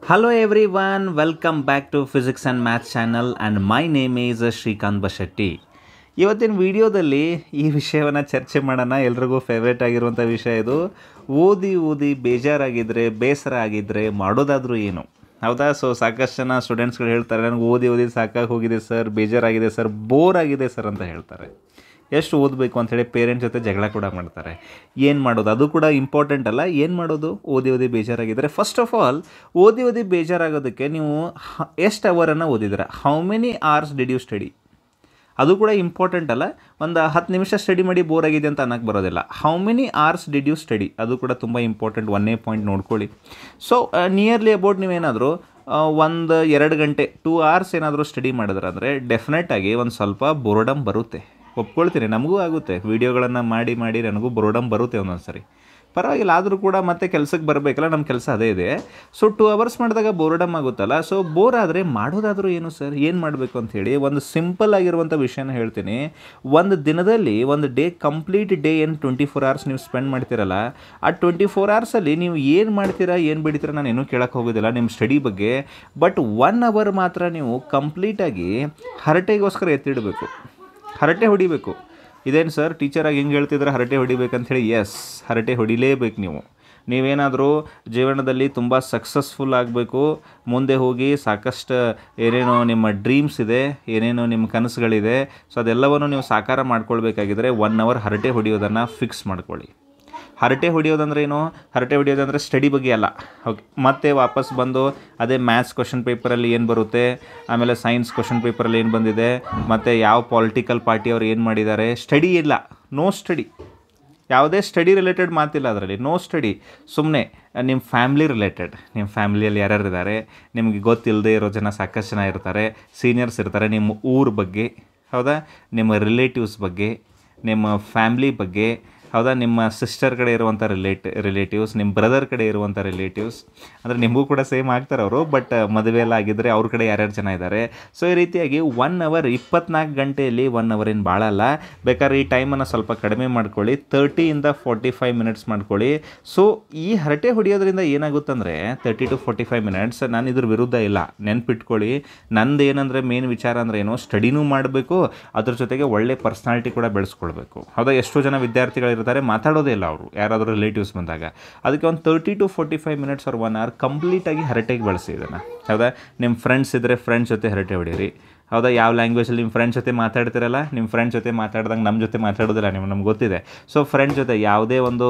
Hello everyone, welcome back to Physics and Maths channel and my name is Srikanth ಬಶೆಟ್ಟಿ ಇವತ್ತಿನ ವಿಡಿಯೋದಲ್ಲಿ ಈ ವಿಷಯವನ್ನು ಚರ್ಚೆ ಮಾಡೋಣ ಎಲ್ರಿಗೂ ಫೇವ್ರೇಟ್ ಆಗಿರುವಂಥ ವಿಷಯ ಇದು ಓದಿ ಓದಿ ಬೇಜಾರಾಗಿದ್ದರೆ ಬೇಸರ ಆಗಿದ್ದರೆ ಮಾಡೋದಾದರೂ ಏನು ಹೌದಾ ಸೊ ಸಾಕಷ್ಟು ಜನ ಸ್ಟೂಡೆಂಟ್ಸ್ಗಳು ಹೇಳ್ತಾರೆ ನನಗೆ ಓದಿ ಓದಿ ಸಾಕಾಗಿ ಹೋಗಿದೆ ಸರ್ ಬೇಜಾರಾಗಿದೆ ಸರ್ ಬೋರ್ ಆಗಿದೆ ಸರ್ ಅಂತ ಹೇಳ್ತಾರೆ ಎಷ್ಟು ಓದಬೇಕು ಅಂಥೇಳಿ ಪೇರೆಂಟ್ಸ್ ಜೊತೆ ಜಗಳ ಕೂಡ ಮಾಡ್ತಾರೆ ಏನು ಮಾಡೋದು ಅದು ಕೂಡ ಇಂಪಾರ್ಟೆಂಟ್ ಅಲ್ಲ ಏನು ಮಾಡೋದು ಓದಿ ಓದಿ ಬೇಜಾರಾಗಿದ್ದರೆ ಫಸ್ಟ್ ಆಫ್ ಆಲ್ ಓದಿ ಓದಿ ಬೇಜಾರಾಗೋದಕ್ಕೆ ನೀವು ಎಷ್ಟು ಅವರನ್ನು ಓದಿದ್ದೀರ how many hours did you study ಅದು ಕೂಡ ಇಂಪಾರ್ಟೆಂಟ್ ಅಲ್ಲ ಒಂದು ಹತ್ತು ನಿಮಿಷ ಸ್ಟಡಿ ಮಾಡಿ ಬೋರ್ ಆಗಿದೆ ಅಂತ ಅನ್ನಕ್ಕೆ ಬರೋದಿಲ್ಲ how many hours did you study ಅದು ಕೂಡ ತುಂಬ ಇಂಪಾರ್ಟೆಂಟ್ ಒಂದೇ ಪಾಯಿಂಟ್ ನೋಡ್ಕೊಳ್ಳಿ ಸೊ ನಿಯರ್ಲಿ ಅಬೌಟ್ ನೀವೇನಾದರೂ ಒಂದು ಎರಡು ಗಂಟೆ ಟೂ ಅವರ್ಸ್ ಏನಾದರೂ ಸ್ಟಡಿ ಮಾಡಿದ್ರಂದರೆ ಡೆಫಿನೆಟಾಗಿ ಒಂದು ಸ್ವಲ್ಪ ಬೋರ್ಡಮ್ ಬರುತ್ತೆ ಒಪ್ಕೊಳ್ತೀನಿ ನಮಗೂ ಆಗುತ್ತೆ ವೀಡಿಯೋಗಳನ್ನು ಮಾಡಿ ಮಾಡಿ ನನಗೂ ಬೋರ್ಡಮ್ ಬರುತ್ತೆ ಒಂದೊಂದು ಸರಿ ಪರವಾಗಿಲ್ಲ ಆದರೂ ಕೂಡ ಮತ್ತೆ ಕೆಲಸಕ್ಕೆ ಬರಬೇಕಲ್ಲ ನಮ್ಮ ಕೆಲಸ ಅದೇ ಇದೆ ಸೊ ಟೂ ಅವರ್ಸ್ ಮಾಡಿದಾಗ ಬೋರ್ಡಮ್ ಆಗುತ್ತಲ್ಲ ಸೊ ಬೋರ್ ಆದರೆ ಮಾಡೋದಾದರೂ ಏನು ಸರ್ ಏನು ಮಾಡಬೇಕು ಅಂಥೇಳಿ ಒಂದು ಸಿಂಪಲ್ ಆಗಿರುವಂಥ ವಿಷಯನ ಹೇಳ್ತೀನಿ ಒಂದು ದಿನದಲ್ಲಿ ಒಂದು ಡೇ ಕಂಪ್ಲೀಟ್ ಡೇ ಏನು ಟ್ವೆಂಟಿ ಫೋರ್ ಅವರ್ಸ್ ನೀವು ಸ್ಪೆಂಡ್ ಮಾಡ್ತೀರಲ್ಲ ಆ ಟ್ವೆಂಟಿ ಫೋರ್ ಅವರ್ಸಲ್ಲಿ ನೀವು ಏನು ಮಾಡ್ತೀರಾ ಏನು ಬಿಡ್ತೀರಾ ನಾನು ಏನೂ ಕೇಳೋಕ್ಕೆ ಹೋಗೋದಿಲ್ಲ ನಿಮ್ಮ ಸ್ಟಡಿ ಬಗ್ಗೆ ಬಟ್ ಒನ್ ಅವರ್ ಮಾತ್ರ ನೀವು ಕಂಪ್ಲೀಟಾಗಿ ಹರಟೆಗೋಸ್ಕರ ಎತ್ತಿಡಬೇಕು ಹರಟೆ ಹೊಡಿಬೇಕು ಇದೇನು ಸರ್ ಟೀಚರಾಗಿ ಹೆಂಗೆ ಹೇಳ್ತಿದ್ರೆ ಹರಟೆ ಹೊಡಿಬೇಕಂತ ಹೇಳಿ ಎಸ್ ಹರಟೆ ಹೊಡಿಲೇಬೇಕು ನೀವು ನೀವೇನಾದರೂ ಜೀವನದಲ್ಲಿ ತುಂಬ ಸಕ್ಸಸ್ಫುಲ್ ಆಗಬೇಕು ಮುಂದೆ ಹೋಗಿ ಸಾಕಷ್ಟು ಏನೇನೋ ನಿಮ್ಮ ಡ್ರೀಮ್ಸ್ ಇದೆ ಏನೇನೋ ನಿಮ್ಮ ಕನಸುಗಳಿದೆ ಸೊ ಅದೆಲ್ಲವನ್ನು ನೀವು ಸಾಕಾರ ಮಾಡ್ಕೊಳ್ಬೇಕಾಗಿದ್ರೆ ಒನ್ ಅವರ್ ಹರಟೆ ಹೊಡಿಯೋದನ್ನು ಫಿಕ್ಸ್ ಮಾಡ್ಕೊಳ್ಳಿ ಹರಟೆ ಹೊಡಿಯೋದಂದ್ರೆ ಏನು ಹರಟೆ ಹೊಡಿಯೋದಂದ್ರೆ ಸ್ಟಡಿ ಬಗ್ಗೆ ಅಲ್ಲ ಓಕೆ ಮತ್ತೆ ವಾಪಸ್ ಬಂದು ಅದೇ ಮ್ಯಾಥ್ಸ್ ಕ್ವಶನ್ ಪೇಪರಲ್ಲಿ ಏನು ಬರುತ್ತೆ ಆಮೇಲೆ ಸೈನ್ಸ್ ಕ್ವಶನ್ ಪೇಪರಲ್ಲಿ ಏನು ಬಂದಿದೆ ಮತ್ತು ಯಾವ ಪೊಲಿಟಿಕಲ್ ಪಾರ್ಟಿಯವ್ರು ಏನು ಮಾಡಿದ್ದಾರೆ ಸ್ಟಡಿ ಇಲ್ಲ ನೋ ಸ್ಟಡಿ ಯಾವುದೇ ಸ್ಟಡಿ ರಿಲೇಟೆಡ್ ಮಾತಿಲ್ಲ ಅದರಲ್ಲಿ ನೋ ಸ್ಟಡಿ ಸುಮ್ಮನೆ ನಿಮ್ಮ ಫ್ಯಾಮ್ಲಿ ರಿಲೇಟೆಡ್ ನಿಮ್ಮ ಫ್ಯಾಮ್ಲಿಯಲ್ಲಿ ಯಾರ್ಯಾರು ಇದ್ದಾರೆ ನಿಮಗೆ ಗೊತ್ತಿಲ್ಲದೆ ಇರೋ ಜನ ಸಾಕಷ್ಟು ಜನ ಇರ್ತಾರೆ ಸೀನಿಯರ್ಸ್ ಇರ್ತಾರೆ ನಿಮ್ಮ ಊರ ಬಗ್ಗೆ ಹೌದಾ ನಿಮ್ಮ ರಿಲೇಟಿವ್ಸ್ ಬಗ್ಗೆ ನಿಮ್ಮ ಫ್ಯಾಮ್ಲಿ ಬಗ್ಗೆ ಹೌದಾ ನಿಮ್ಮ ಸಿಸ್ಟರ್ ಕಡೆ ಇರುವಂಥ ರಿಲೇಟ್ ರಿಲೇಟಿವ್ಸ್ ನಿಮ್ಮ ಬ್ರದರ್ ಕಡೆ ಇರುವಂಥ ರಿಲೇಟಿವ್ಸ್ ಅಂದರೆ ನಿಮಗೂ ಕೂಡ ಸೇಮ್ ಆಗ್ತಾರೆ ಅವರು ಬಟ್ ಮದುವೆ ಎಲ್ಲ ಆಗಿದ್ದರೆ ಅವ್ರ ಕಡೆ ಯಾರ್ಯಾರು ಜನ ಇದ್ದಾರೆ ಸೊ ಈ ರೀತಿಯಾಗಿ ಒನ್ ಅವರ್ ಇಪ್ಪತ್ನಾಲ್ಕು ಗಂಟೆಯಲ್ಲಿ ಒನ್ ಅವರ್ ಏನು ಭಾಳ ಅಲ್ಲ ಬೇಕಾದ್ರೆ ಈ ಟೈಮನ್ನು ಸ್ವಲ್ಪ ಕಡಿಮೆ ಮಾಡ್ಕೊಳ್ಳಿ ತರ್ಟಿಯಿಂದ ಫೋರ್ಟಿ ಫೈವ್ ಮಿನಿಟ್ಸ್ ಮಾಡ್ಕೊಳ್ಳಿ ಸೊ ಈ ಹರಟೆ ಹೊಡಿಯೋದ್ರಿಂದ ಏನಾಗುತ್ತಂದರೆ thirty to forty five minutes ನಾನು ಇದ್ರ ವಿರುದ್ಧ ಇಲ್ಲ ನೆನ್ಪಿಟ್ಕೊಳ್ಳಿ ನಂದು ಏನಂದರೆ ಮೇನ್ ವಿಚಾರ ಅಂದರೆ ಏನು ಸ್ಟಡಿನೂ ಮಾಡಬೇಕು ಅದ್ರ ಜೊತೆಗೆ ಒಳ್ಳೆ ಪರ್ಸ್ನಾಲಿಟಿ ಕೂಡ ಬೆಳೆಸ್ಕೊಳ್ಬೇಕು ಹೌದಾ ಎಷ್ಟೋ ಜನ ವಿದ್ಯಾರ್ಥಿಗಳು ಇರ್ತಾರೆ ಮಾತಾಡೋದೇ ಇಲ್ಲ ಅವರು ಯಾರಾದರೂ ರಿಲೇಟಿವ್ಸ್ ಬಂದಾಗ ಅದಕ್ಕೆ ಒಂದು thirty to forty five minutes ಅವ್ರು ಒನ್ ಅವರ್ ಕಂಪ್ಲೀಟಾಗಿ ಹರಟೆಗೆ ಬಳಸಿ ಇದನ್ನು ಹೌದಾ ನಿಮ್ಮ ಫ್ರೆಂಡ್ಸ್ ಇದ್ದರೆ ಫ್ರೆಂಡ್ಸ್ ಜೊತೆ ಹರಟೆ ಹೊಡೀರಿ ಹೌದಾ ಯಾವ ಲ್ಯಾಂಗ್ವೇಜಲ್ಲಿ ನಿಮ್ಮ ಫ್ರೆಂಡ್ಸ್ ಜೊತೆ ಮಾತಾಡ್ತಿರಲ್ಲ ನಿಮ್ಮ ಫ್ರೆಂಡ್ಸ್ ಜೊತೆ ಮಾತಾಡ್ದಂಗೆ ನಮ್ಮ ಜೊತೆ ಮಾತಾಡೋದಿಲ್ಲ ನೀವು ನಮ್ಗೆ ಗೊತ್ತಿದೆ ಸೊ ಫ್ರೆಂಡ್ಸ್ ಜೊತೆ ಯಾವುದೇ ಒಂದು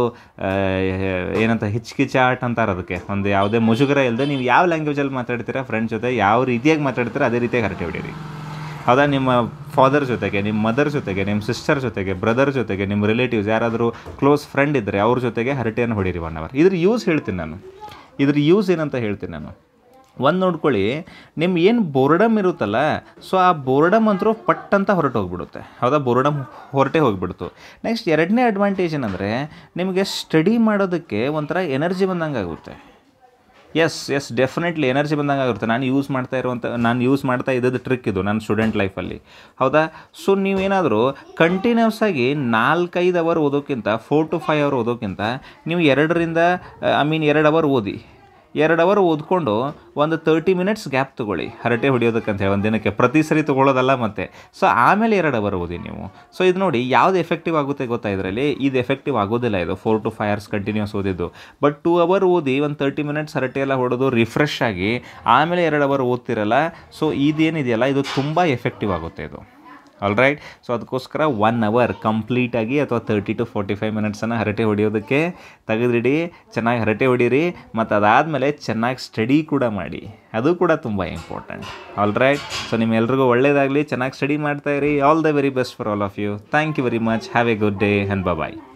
ಏನಂತ ಹಿಚ್ಕಿಚಾಟ್ ಅಂತಾರೆ ಅದಕ್ಕೆ ಒಂದು ಯಾವುದೇ ಮುಜುಗರ ಇಲ್ಲದೆ ನೀವು ಯಾವ ಲ್ಯಾಂಗ್ವೇಜಲ್ಲಿ ಮಾತಾಡ್ತೀರಾ ಫ್ರೆಂಡ್ಸ್ ಜೊತೆ ಯಾವ ರೀತಿಯಾಗಿ ಮಾತಾಡ್ತೀರಾ ಅದೇ ರೀತಿಯಾಗಿ ಹರಟೆ ಹೊಡೀರಿ ಹೌದಾ ನಿಮ್ಮ ಫಾದರ್ ಜೊತೆಗೆ ನಿಮ್ಮ ಮದರ್ ಜೊತೆಗೆ ನಿಮ್ಮ ಸಿಸ್ಟರ್ ಜೊತೆಗೆ ಬ್ರದರ್ ಜೊತೆಗೆ ನಿಮ್ಮ ರಿಲೇಟಿವ್ಸ್ ಯಾರಾದರೂ ಕ್ಲೋಸ್ ಫ್ರೆಂಡ್ ಇದ್ದರೆ ಅವ್ರ ಜೊತೆಗೆ ಹರಟೆಯನ್ನು ಹೊಡೀರಿ ಒನ್ ಅವರ್ ಇದ್ರ ಯೂಸ್ ಹೇಳ್ತೀನಿ ನಾನು ಇದ್ರ ಯೂಸ್ ಏನಂತ ಹೇಳ್ತೀನಿ ನಾನು ಒಂದು ನೋಡ್ಕೊಳ್ಳಿ ನಿಮ್ಮ ಏನು ಬೋರ್ಡಮ್ ಇರುತ್ತಲ್ಲ ಸೊ ಆ ಬೋರ್ಡಮ್ ಅಂತರೂ ಪಟ್ ಅಂತ ಹೊರಟು ಹೋಗ್ಬಿಡುತ್ತೆ ಹೌದಾ ಬೋರ್ಡಮ್ ಹೊರಟೆ ಹೋಗ್ಬಿಡ್ತು ನೆಕ್ಸ್ಟ್ ಎರಡನೇ ಅಡ್ವಾಂಟೇಜ್ ಏನಂದರೆ ನಿಮಗೆ ಸ್ಟಡಿ ಮಾಡೋದಕ್ಕೆ ಒಂಥರ ಎನರ್ಜಿ ಬಂದಂಗೆ ಆಗುತ್ತೆ ಎಸ್ ಎಸ್ ಡೆಫಿನೆಟ್ಲಿ ಎನರ್ಜಿ ಬಂದಂಗೆ ಆಗುತ್ತೆ ನಾನು ಯೂಸ್ ಮಾಡ್ತಾ ಇರುವಂಥ ನಾನು ಯೂಸ್ ಮಾಡ್ತಾ ಇದ್ದದ್ದು ಟ್ರಿಕ್ ಇದು ನನ್ನ ಸ್ಟೂಡೆಂಟ್ ಲೈಫಲ್ಲಿ ಹೌದಾ ಸೊ ನೀವೇನಾದರೂ ಕಂಟಿನ್ಯೂಸ್ ಆಗಿ ನಾಲ್ಕೈದು ಅವರ್ ಓದೋಕ್ಕಿಂತ ಫೋರ್ ಟು ಫೈವ್ ಅವರ್ ಓದೋಕ್ಕಿಂತ ನೀವು ಎರಡರಿಂದ ಐ ಮೀನ್ ಎರಡು ಅವರ್ ಓದಿ ಎರಡು ಅವರ್ ಓದ್ಕೊಂಡು ಒಂದು ತರ್ಟಿ ಮಿನಿಟ್ಸ್ ಗ್ಯಾಪ್ ತೊಗೊಳ್ಳಿ ಹರಟೆ ಹೊಡಿಯೋದಕ್ಕಂತ ಹೇಳಿ ಒಂದು ದಿನಕ್ಕೆ ಪ್ರತಿ ಸರಿ ತೊಗೊಳ್ಳೋದಲ್ಲ ಮತ್ತೆ ಸೊ ಆಮೇಲೆ ಎರಡು ಅವರ್ ಓದಿ ನೀವು ಸೊ ಇದು ನೋಡಿ ಯಾವ್ದು ಎಫೆಕ್ಟಿವ್ ಆಗುತ್ತೆ ಗೊತ್ತಾ ಇದರಲ್ಲಿ ಇದು ಎಫೆಕ್ಟಿವ್ ಆಗೋದಿಲ್ಲ ಇದು four to five hours continuous ಓದಿದ್ದು ಬಟ್ ಟೂ ಅವರ್ ಓದಿ ಒಂದು ತರ್ಟಿ ಮಿನಿಟ್ಸ್ ಹರಟೆ ಎಲ್ಲ ಹೊಡೆದು ರಿಫ್ರೆಶ್ ಆಗಿ ಆಮೇಲೆ ಎರಡು ಅವರ್ ಓದ್ತಿರಲ್ಲ ಸೊ ಇದೇನಿದೆಯಲ್ಲ ಇದು ತುಂಬ ಎಫೆಕ್ಟಿವ್ ಆಗುತ್ತೆ ಇದು ಆಲ್ ರೈಟ್ ಸೊ ಅದಕ್ಕೋಸ್ಕರ ಒನ್ ಅವರ್ ಕಂಪ್ಲೀಟಾಗಿ ಅಥವಾ ತರ್ಟಿ ಟು ಫೋರ್ಟಿ ಫೈವ್ ಮಿನಿಟ್ಸನ್ನು ಹರಟೆ ಹೊಡೆಯೋದಕ್ಕೆ ತೆಗೆದಿಡಿ ಚೆನ್ನಾಗಿ ಹರಟೆ ಹೊಡೀರಿ ಮತ್ತು ಅದಾದಮೇಲೆ ಚೆನ್ನಾಗಿ ಸ್ಟಡಿ ಕೂಡ ಮಾಡಿ ಅದು ಕೂಡ ತುಂಬ ಇಂಪಾರ್ಟೆಂಟ್ ಆಲ್ ರೈಟ್ ಸೊ ನಿಮ್ಮೆಲ್ರಿಗೂ ಒಳ್ಳೆಯದಾಗಲಿ ಚೆನ್ನಾಗಿ ಸ್ಟಡಿ ಮಾಡ್ತಾಯಿರಿ all the very best for all of you thank you very much have a good day and bye